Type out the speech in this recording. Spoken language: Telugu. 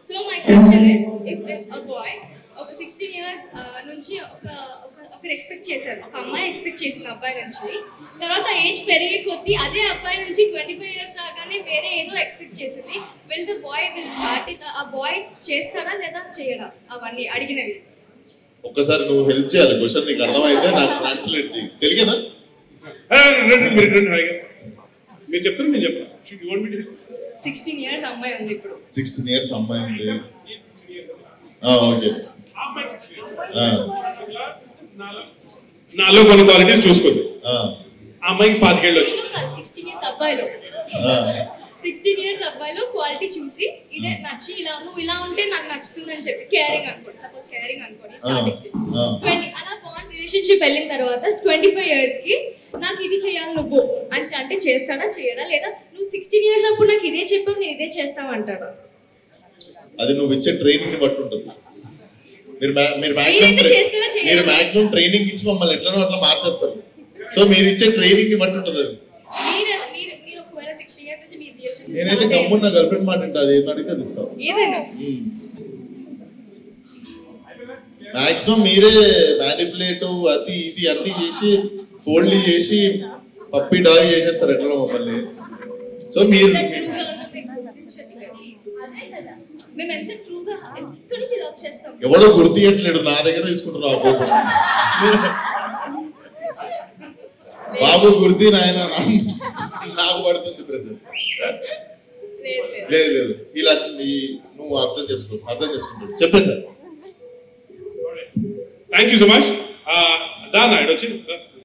So my question is if a boy ఒక సిక్స్టీన్ ఇయర్స్ నుంచి ఒక ఒక- ఒకరు ఎక్స్పెక్ట్ చేశారు ఒక అమ్మాయి ఎక్స్పెక్ట్ చేసింది అబ్బాయి నుంచి తర్వాత ఏజ్ పెరిగే కొద్దీ అదే అబ్బాయి నుంచి ట్వంటీ ఫైవ్ ఇయర్స్ రాగానే వేరే ఏదో ఎక్స్పెక్ట్ చేసింది will the boy will start ఆ బాయ్ చేస్తాడా లేదా చేయడా అవన్నీ అడిగినవి ఒక్కసారి నువ్వు హెల్ప్ చేయాలి క్వశ్చన్ నీకు అర్థమైతే నాకు ట్రాన్స్లేట్ చేయి తెలుగేనా ఆ, రండి మీరు రండి హాయిగా మీరు చెప్తారు నేను చెప్పరా షుడ్ యూ వాంట్ మీ సిక్స్టీన్ ఇయర్స్ అమ్మాయి ఉంది ఇప్పుడు సిక్స్టీన్ ఇయర్స్ అమ్మాయి ఉంది ఆ, ఓకే ఆ, నాలో కొన్ని క్వాలిటీస్ చూసుకోండి ఆ, ఆ అమ్మాయికి పాతికేళ్ళు వచ్చి సిక్స్టీన్ ఇయర్స్ అబ్బాయిలో ఆ, సిక్స్టీన్ ఇయర్స్ అబ్బాయిలో క్వాలిటీ చూసి ఇదే నచ్చి ఇలా నువ్వు ఇలా ఉంటే నాకు నచ్చుతుంది అని చెప్పి కేరింగ్ అనుకోండి సపోజ్ కేరింగ్ అనుకోండి స్టార్టింగ్ ఆ. ట్వంటీ అలా బాండ్ రిలేషన్షిప్ వెళ్ళిన తర్వాత ట్వంటీ ఫైవ్ ఇయర్స్ కి నాకు ఇది చేయాలి నువ్వు అని అంటే చేస్తాడా చేయడా లేదా నువ్వు సిక్స్టీన్ ఇయర్స్ అప్పుడు నాకు ఇదే చెప్పావు నేను ఇదే చేస్తావు అంటాడా అది నువ్వు ఇచ్చే ట్రైనింగ్ ని బట్టి ఉంటుంది మీరు మా- మీరు మీరైతే మాక్సిమం చేస్తారా చేయరా? మీరు మాక్సిమం ట్రైనింగ్ ఇచ్చి మమ్మల్ని ఎట్లనో అట్లా మార్చేస్తారు సో మీరు ఇచ్చే ట్రైనింగ్ ని బట్టి ఉంటుంది అది మీరు మీరు మీరు ఒకవేళ సిక్స్టీ ఇయర్స్ నుంచి మీ రిలేషన్ నేనైతే గమ్మున్న నా గర్ల్ ఫ్రెండ్ మాట వింటా అది ఏం అడిగితే అది ఇస్తాను ఏదైనా మాక్సిమం మీరే మ్యానిపులేట్ అది ఇది అన్ని చేసి ఫోల్డ్ చేసి పప్పి డాగ్ చేసేస్తారు ఎట్లా మమ్మల్ని సో మీరు ఎంత ట్రూగా ఉన్నా మీకు గుర్తించట్లేదు. అదే కదా మేము ఎంత ట్రూగా ఎక్కడి నుంచి లవ్ చేస్తాం ఎవడో గుర్తియట్లేడు నా దగ్గర తీసుకుంటున్నావు ఆ కోపం బాబు గుర్తి నాయన నాకు పడుతుంది బ్రదర్ లేదు లేదు లేదు లేదు ఇలా ఈ- నువ్వు అర్థం చేసుకో అర్థం చేసుకుంటాడు చెప్పే sir thank you so much దా నాయుడు వచ్చి రా.